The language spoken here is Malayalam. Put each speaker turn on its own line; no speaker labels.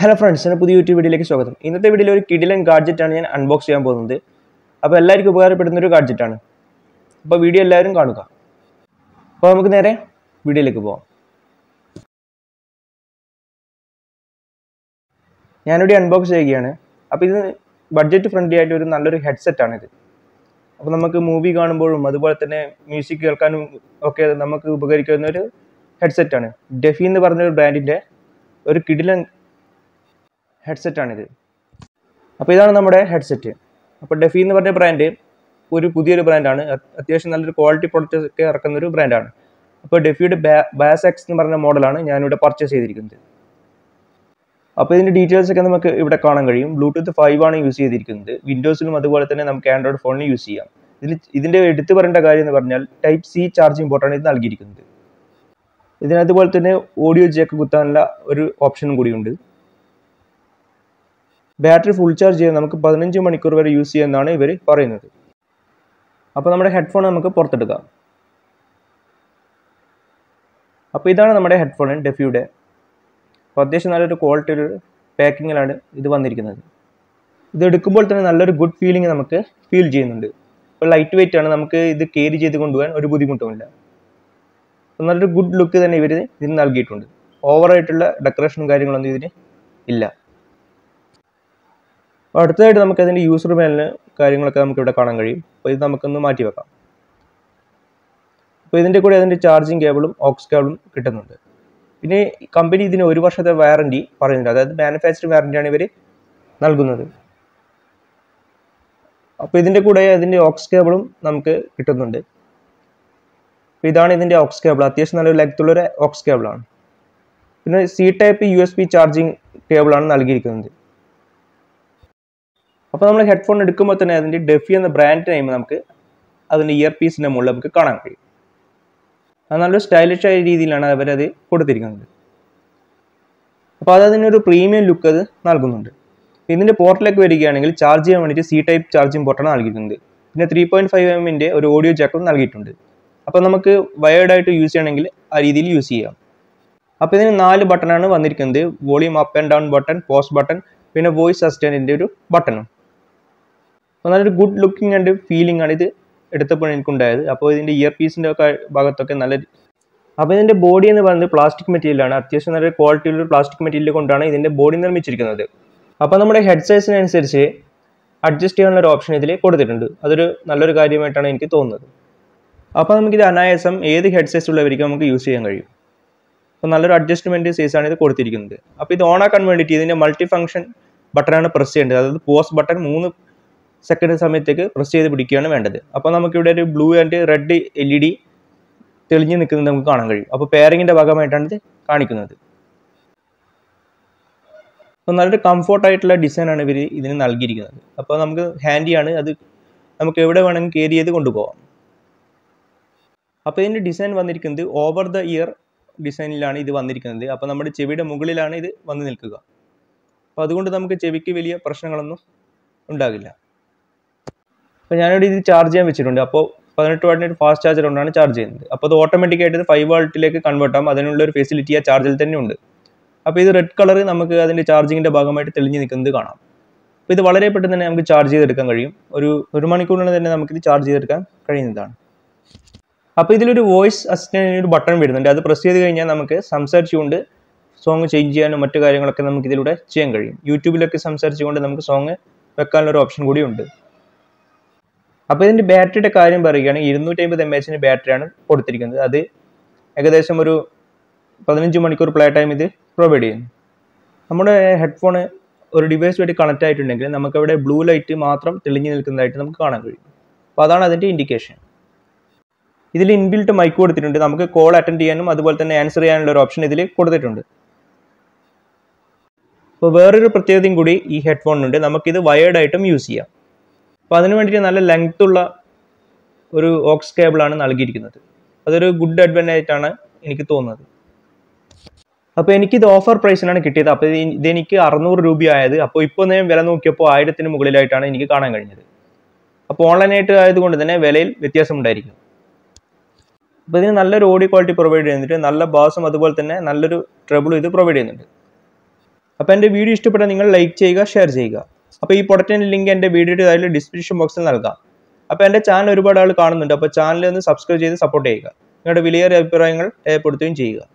ഹലോ ഫ്രണ്ട്സ് എൻ്റെ പുതിയ യൂട്യൂബ് വീഡിയോയിലേക്ക് സ്വാഗതം ഇന്നത്തെ വീഡിയോയിൽ ഒരു കിഡിലൻ ഗാഡ്ജറ്റാണ് ഞാൻ അൺബോക്സ് ചെയ്യാൻ പോകുന്നത് അപ്പോൾ എല്ലാവർക്കും ഉപകാരപ്പെടുന്ന ഒരു ഗാഡ്ജറ്റാണ് അപ്പോൾ വീഡിയോ എല്ലാവരും കാണുക അപ്പോൾ നമുക്ക് നേരെ വീഡിയോയിലേക്ക് പോകാം ഞാനിവിടെ അൺബോക്സ് ചെയ്യുകയാണ് അപ്പോൾ ഇത് ബഡ്ജറ്റ് ഫ്രണ്ട്ലി ആയിട്ട് ഒരു നല്ലൊരു ഹെഡ്സെറ്റാണിത് അപ്പോൾ നമുക്ക് മൂവി കാണുമ്പോഴും അതുപോലെ തന്നെ മ്യൂസിക് കേൾക്കാനും ഒക്കെ നമുക്ക് ഉപകരിക്കുന്ന ഒരു ഹെഡ്സെറ്റാണ് ഡെഫി എന്ന് പറഞ്ഞ ഒരു ബ്രാൻഡിൻ്റെ ഒരു കിഡിലൻ ഹെഡ്സെറ്റാണിത് അപ്പോൾ ഇതാണ് നമ്മുടെ ഹെഡ്സെറ്റ് അപ്പോൾ ഡെഫി എന്ന് പറഞ്ഞ ബ്രാൻഡ് ഒരു പുതിയൊരു ബ്രാൻഡാണ് അത്യാവശ്യം നല്ലൊരു ക്വാളിറ്റി പ്രൊഡക്റ്റ്സ് ഒക്കെ ഇറക്കുന്ന ഒരു ബ്രാൻഡാണ് അപ്പോൾ ഡെഫിയുടെ ബാസ് എക്സ് എന്ന് പറഞ്ഞ മോഡലാണ് ഞാനിവിടെ പർച്ചേസ് ചെയ്തിരിക്കുന്നത് അപ്പോൾ ഇതിൻ്റെ ഡീറ്റെയിൽസ് ഒക്കെ നമുക്ക് ഇവിടെ കാണാൻ കഴിയും ബ്ലൂടൂത്ത് ഫൈവ് ആണ് യൂസ് ചെയ്തിരിക്കുന്നത് വിൻഡോസിലും അതുപോലെ തന്നെ നമുക്ക് ആൻഡ്രോയിഡ് ഫോണിലും യൂസ് ചെയ്യാം ഇതിൽ ഇതിൻ്റെ എടുത്തു പറയേണ്ട കാര്യം എന്ന് പറഞ്ഞാൽ ടൈപ്പ് സി ചാർജിംഗ് പോർട്ടാണ് ഇത് നൽകിയിരിക്കുന്നത് ഇതിനതുപോലെ തന്നെ ഓഡിയോ ജാക്ക് കുത്താനുള്ള ഒരു ഓപ്ഷനും കൂടിയുണ്ട് ബാറ്ററി ഫുൾ ചാർജ് ചെയ്യാൻ നമുക്ക് പതിനഞ്ച് മണിക്കൂർ വരെ യൂസ് ചെയ്യുമെന്നാണ് ഇവർ പറയുന്നത് അപ്പോൾ നമ്മുടെ ഹെഡ്ഫോൺ നമുക്ക് പുറത്തെടുക്കാം അപ്പോൾ ഇതാണ് നമ്മുടെ ഹെഡ്ഫോൺ ഡെഫിയുടെ അപ്പോൾ അത്യാവശ്യം നല്ലൊരു ക്വാളിറ്റി ഒരു പാക്കിങ്ങിലാണ് ഇത് വന്നിരിക്കുന്നത് ഇത് എടുക്കുമ്പോൾ തന്നെ നല്ലൊരു ഗുഡ് ഫീലിംഗ് നമുക്ക് ഫീൽ ചെയ്യുന്നുണ്ട് ഇപ്പോൾ ലൈറ്റ് വെയിറ്റ് ആണ് നമുക്ക് ഇത് കെയറി ചെയ്ത് കൊണ്ടുപോകാൻ ഒരു ബുദ്ധിമുട്ടുമില്ല അപ്പോൾ നല്ലൊരു ഗുഡ് ലുക്ക് തന്നെ ഇവർ ഇതിന് നൽകിയിട്ടുണ്ട് ഓവറായിട്ടുള്ള ഡെക്കറേഷനും കാര്യങ്ങളൊന്നും ഇതിന് ഇല്ല അപ്പോൾ അടുത്തതായിട്ട് നമുക്ക് അതിൻ്റെ യൂസർ മാനുവൽ കാര്യങ്ങളൊക്കെ നമുക്ക് ഇവിടെ കാണാൻ കഴിയും അപ്പോൾ ഇത് നമുക്കൊന്ന് മാറ്റി വെക്കാം അപ്പോൾ ഇതിൻ്റെ കൂടെ അതിൻ്റെ ചാർജിങ് കേബിളും ഓക്സ് കേബിളും കിട്ടുന്നുണ്ട് പിന്നെ കമ്പനി ഇതിന് ഒരു വർഷത്തെ വാറണ്ടി പറയുന്നുണ്ട് അതായത് മാനുഫാക്ചറിങ് വാറണ്ടിയാണ് ഇവർ നൽകുന്നത് അപ്പോൾ ഇതിൻ്റെ കൂടെ അതിൻ്റെ ഓക്സ് കേബിളും നമുക്ക് കിട്ടുന്നുണ്ട് അപ്പോൾ ഇതാണ് ഇതിൻ്റെ ഓക്സ് കേബിൾ അത്യാവശ്യം നല്ലൊരു ലെങ്ത്തുള്ളൊരു ഓക്സ് കേബിളാണ് പിന്നെ C type U S B charging കേബിളാണ് നൽകിയിരിക്കുന്നത് അപ്പോൾ നമ്മൾ ഹെഡ്ഫോൺ എടുക്കുമ്പോൾ തന്നെ അതിൻ്റെ ഡെഫി എന്ന ബ്രാൻഡ് നെയിം നമുക്ക് അതിൻ്റെ ഇയർ പീസിൻ്റെ മുകളിൽ നമുക്ക് കാണാൻ കഴിയും അത് നല്ലൊരു സ്റ്റൈലിഷ് ആയ രീതിയിലാണ് അവരത് കൊടുത്തിരിക്കുന്നത് അപ്പോൾ അത് അതിനൊരു പ്രീമിയം ലുക്ക് അത് നൽകുന്നുണ്ട് ഇതിൻ്റെ പോർട്ടിലേക്ക് വരികയാണെങ്കിൽ ചാർജ് ചെയ്യാൻ വേണ്ടിയിട്ട് സി ടൈപ്പ് ചാർജിങ് പോർട്ടാണ് നൽകിയിരിക്കുന്നത് പിന്നെ ത്രീ പോയിൻറ്റ് ഫൈവ് എമ്മിൻ്റെ ഒരു ഓഡിയോ ജാക്കും നൽകിയിട്ടുണ്ട് അപ്പോൾ നമുക്ക് വയേർഡായിട്ട് യൂസ് ചെയ്യണമെങ്കിൽ ആ രീതിയിൽ യൂസ് ചെയ്യാം അപ്പോൾ ഇതിന് നാല് ബട്ടണാണ് വന്നിരിക്കുന്നത് volume up and down button post button പിന്നെ വോയിസ് അസിസ്റ്റൻറ്റിൻ്റെ ഒരു ബട്ടണും അപ്പോൾ നല്ലൊരു ഗുഡ് ലുക്കിംഗ് ആൻഡ് ഫീലിംഗ് ആണ് ഇത് എടുത്തപ്പോൾ എനിക്കുണ്ടായത് അപ്പോൾ ഇതിൻ്റെ ഇയർ പീസിൻ്റെ ഒക്കെ ഭാഗത്തൊക്കെ നല്ല അപ്പോൾ ഇതിൻ്റെ ബോഡി എന്ന് പറയുന്നത് പ്ലാസ്റ്റിക് മെറ്റീരിയലാണ് അത്യാവശ്യം നല്ല ക്വാളിറ്റിയുള്ള പ്ലാസ്റ്റിക് മെറ്റീരിയൽ കൊണ്ടാണ് ഇതിൻ്റെ ബോഡി നിർമ്മിച്ചിരിക്കുന്നത് അപ്പോൾ നമ്മുടെ ഹെഡ് സൈസിനനുസരിച്ച് അഡ്ജസ്റ്റ് ചെയ്യാനുള്ള ഒരു ഓപ്ഷൻ ഇതിൽ കൊടുത്തിട്ടുണ്ട് അതൊരു നല്ലൊരു കാര്യമായിട്ടാണ് എനിക്ക് തോന്നുന്നത് അപ്പോൾ നമുക്കിത് അനായാസം ഏത് ഹെഡ് സൈസ് ഉള്ളവർക്കും നമുക്ക് യൂസ് ചെയ്യാൻ കഴിയും അപ്പോൾ നല്ലൊരു അഡ്ജസ്റ്റ്മെൻറ്റ് സൈസാണ് ഇത് കൊടുത്തിരിക്കുന്നത് അപ്പോൾ ഇത് ഓണാക്കാൻ വേണ്ടിയിട്ട് ഇതിൻ്റെ മൾട്ടി ഫംഗ്ഷൻ ബട്ടണാണ് പ്രസ് ചെയ്യേണ്ടത് അതായത് പോസ്റ്റ് ബട്ടൺ മൂന്ന് സെക്കൻഡ് സമയത്തേക്ക് പ്രസ് ചെയ്ത് പിടിക്കുകയാണ് വേണ്ടത് അപ്പോൾ നമുക്കിവിടെ ഒരു blue and red L E D തെളിഞ്ഞ് നിൽക്കുന്നത് നമുക്ക് കാണാൻ കഴിയും അപ്പോൾ പെയറിങ്ങിൻ്റെ ഭാഗമായിട്ടാണ് ഇത് കാണിക്കുന്നത് അപ്പോൾ നല്ലൊരു കംഫോർട്ടായിട്ടുള്ള ഡിസൈനാണ് ഇവർ ഇതിന് നൽകിയിരിക്കുന്നത് അപ്പോൾ നമുക്ക് ഹാൻഡിയാണ് അത് നമുക്ക് എവിടെ വേണമെങ്കിൽ കയറി ചെയ്ത് കൊണ്ടുപോകാം അപ്പോൾ ഇതിൻ്റെ ഡിസൈൻ വന്നിരിക്കുന്നത് ഓവർ ദ ഇയർ ഡിസൈനിലാണ് ഇത് വന്നിരിക്കുന്നത് അപ്പോൾ നമ്മുടെ ചെവിയുടെ മുകളിലാണ് ഇത് വന്ന് നിൽക്കുക അപ്പോൾ അതുകൊണ്ട് നമുക്ക് ചെവിക്ക് വലിയ പ്രശ്നങ്ങളൊന്നും ഉണ്ടാകില്ല അപ്പോൾ ഞാനിവിടെ ഇത് ചാർജ് ചെയ്യാൻ വെച്ചിട്ടുണ്ട് അപ്പോൾ പതിനെട്ട് വാട്ടിൻ്റെ ഒരു ഫാസ്റ്റ് ചാർജർ കൊണ്ടാണ് ചാർജ് ചെയ്യുന്നത് അപ്പോൾ അത് ഓട്ടോമാറ്റിക്കായിട്ട് ഇത് ഫൈവ് വാൾട്ടിലേക്ക് കൺവേർട്ട് ആകും അതിനുള്ള ഒരു ഫെസിലിറ്റി ആ ചാർജിൽ തന്നെ ഉണ്ട് അപ്പോൾ ഇത് റെഡ് കളർ നമുക്ക് അതിൻ്റെ ചാർജിങ്ങിൻ്റെ ഭാഗമായിട്ട് തെളിഞ്ഞ് നിൽക്കുന്നത് കാണാം അപ്പോൾ ഇത് വളരെ പെട്ടെന്ന് തന്നെ നമുക്ക് ചാർജ് ചെയ്തെടുക്കാൻ കഴിയും ഒരു ഒരു മണിക്കൂറിന് തന്നെ നമുക്കിത് ചാർജ് ചെയ്തെടുക്കാൻ കഴിയുന്നതാണ് അപ്പോൾ ഇതിലൊരു വോയിസ് അസിസ്റ്റൻറ്റിന് ഒരു ബട്ടൺ വരുന്നുണ്ട് അത് പ്രസ് ചെയ്ത് കഴിഞ്ഞാൽ നമുക്ക് സംസാരിച്ചുകൊണ്ട് സോങ് ചേഞ്ച് ചെയ്യാനും മറ്റു കാര്യങ്ങളൊക്കെ നമുക്ക് ഇതിലൂടെ ചെയ്യാൻ കഴിയും യൂട്യൂബിലൊക്കെ സംസാരിച്ചുകൊണ്ട് നമുക്ക് സോങ് വെക്കാനുള്ള ഒരു ഓപ്ഷൻ കൂടിയുണ്ട് അപ്പോൾ ഇതിൻ്റെ ബാറ്ററിയുടെ കാര്യം പറയുകയാണെങ്കിൽ ഇരുന്നൂറ്റി അമ്പത് എം എച്ചിൻ്റെ ബാറ്ററിയാണ് കൊടുത്തിരിക്കുന്നത് അത് ഏകദേശം ഒരു പതിനഞ്ച് മണിക്കൂർ പ്ലേ ടൈം ഇത് പ്രൊവൈഡ് ചെയ്യുന്നു നമ്മുടെ ഹെഡ്ഫോൺ ഒരു ഡിവൈസുമായിട്ട് കണക്റ്റ് ആയിട്ടുണ്ടെങ്കിൽ നമുക്കവിടെ ബ്ലൂ ലൈറ്റ് മാത്രം തെളിഞ്ഞു നിൽക്കുന്നതായിട്ട് നമുക്ക് കാണാൻ കഴിയും അപ്പോൾ അതാണ് അതിൻ്റെ ഇൻഡിക്കേഷൻ ഇതിൽ ഇൻബിൽട്ട് മൈക്ക് കൊടുത്തിട്ടുണ്ട് നമുക്ക് കോൾ അറ്റൻഡ് ചെയ്യാനും അതുപോലെ തന്നെ ആൻസർ ചെയ്യാനുള്ള ഒരു ഓപ്ഷൻ ഇതിൽ കൊടുത്തിട്ടുണ്ട് അപ്പോൾ വേറൊരു പ്രത്യേകതയും കൂടി ഈ ഹെഡ്ഫോണിനുണ്ട് നമുക്കിത് വയേർഡ് ആയിട്ടും യൂസ് ചെയ്യാം അപ്പോൾ അതിന് വേണ്ടിയിട്ട് നല്ല ലെങ്ത് ഉള്ള ഒരു ഓക്സ് കേബിളാണ് നൽകിയിരിക്കുന്നത് അതൊരു ഗുഡ് അഡ്വാൻറ്റേജ് ആയിട്ടാണ് എനിക്ക് തോന്നുന്നത് അപ്പോൾ എനിക്കിത് ഓഫർ പ്രൈസിനാണ് കിട്ടിയത് അപ്പോൾ ഇത് ഇതെനിക്ക് അറുന്നൂറ് രൂപയായത് അപ്പോൾ ഇപ്പോൾ ഞാൻ വില നോക്കിയപ്പോൾ ആയിരത്തിന് മുകളിലായിട്ടാണ് എനിക്ക് കാണാൻ കഴിഞ്ഞത് അപ്പോൾ ഓൺലൈനായിട്ട് ആയതുകൊണ്ട് തന്നെ വിലയിൽ വ്യത്യാസം ഉണ്ടായിരിക്കും അപ്പോൾ ഇതിന് നല്ലൊരു ഓഡിയോ ക്വാളിറ്റി പ്രൊവൈഡ് ചെയ്യുന്നുണ്ട് നല്ല ബാസും അതുപോലെ തന്നെ നല്ലൊരു ട്രബിളും ഇത് പ്രൊവൈഡ് ചെയ്യുന്നുണ്ട് അപ്പോൾ എൻ്റെ വീഡിയോ ഇഷ്ടപ്പെട്ടാൽ നിങ്ങൾ ലൈക്ക് ചെയ്യുക ഷെയർ ചെയ്യുക അപ്പോൾ ഈ പ്രൊഡക്റ്റിൻ്റെ ലിങ്ക് എൻ്റെ വീഡിയോയുടെ താഴെ ഡിസ്ക്രിപ്ഷൻ ബോക്സിൽ നൽകാം അപ്പോൾ എൻ്റെ ചാനൽ ഒരുപാട് ആൾ കാണുന്നുണ്ട് അപ്പോൾ ചാനൽ ഒന്ന് സബ്സ്ക്രൈബ് ചെയ്ത് സപ്പോർട്ട് ചെയ്യുക നിങ്ങളുടെ വിലയേറിയ അഭിപ്രായങ്ങൾ രേഖപ്പെടുത്തുകയും ചെയ്യുക